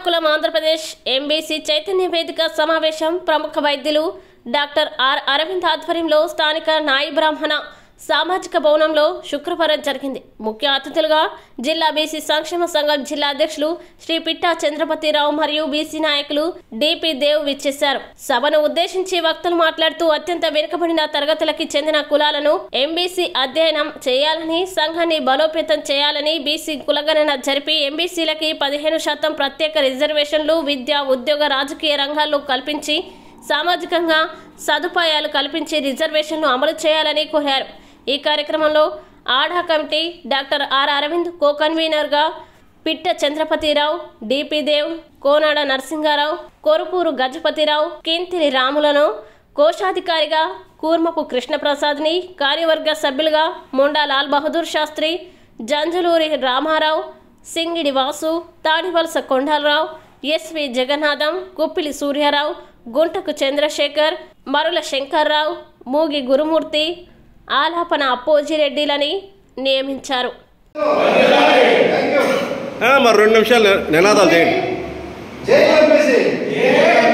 హక్కులం Andhra Pradesh MBC Chaitanya వేదిక సమావేశం ప్రముఖ వైద్యులు డాక్టర్ ఆర్ అరవింద్ ఆధ్వర్యంలో స్థానిక నాయి బ్రాహ్మణ సామాజిక భవనంలో శుక్రవారం జరిగింది ముఖ్య అతిథులుగా జిల్లా బీసీ సంక్షేమ సంఘం జిల్లా అధ్యక్షులు శ్రీ పిట్టా చంద్రపతిరావు మరియు బీసీ నాయకులు డిపి దేవ్ విచ్చేశారు సభను ఉద్దేశించి వక్తలు మాట్లాడుతూ అత్యంత వెనుకబడిన తరగతులకి చెందిన కులాలను ఎంబీసీ అధ్యయనం చేయాలని సంఘాన్ని బలోపేతం చేయాలని బీసీ కులగణన జరిపి ఎంబీసీలకి పదిహేను శాతం ప్రత్యేక రిజర్వేషన్లు విద్య ఉద్యోగ రాజకీయ రంగాల్లో కల్పించి సామాజికంగా సదుపాయాలు కల్పించి రిజర్వేషన్లు అమలు చేయాలని కోరారు ఈ కార్యక్రమంలో ఆఢా committee doctor R Aravind co కన్వీనర్గా పిట్ట చంద్రపతిరావు డిపి దేవ్ కోనాడ నరసింగారావు కొరుపూరు గజపతిరావు కీంతిరి రాములను కోశాధికారిగా కూర్మపు కృష్ణప్రసాద్ని కార్యవర్గ సభ్యులుగా మొండా లాల్ బహదూర్ శాస్త్రి జంజలూరి రామారావు సింగిడి వాసు తాడివలస కొండాలరావు ఎస్వి జగన్నాథం కుప్పిలి సూర్యారావు గుంటకు చంద్రశేఖర్ మరుల శంకర్రావు మూగి గురుమూర్తి ఆలాపన అప్పోజిరెడ్డిలని నియమించారు ఆ, మరి రెండు నిమిషాలు నినాదాలు చేయండి జై ఎంపీసీ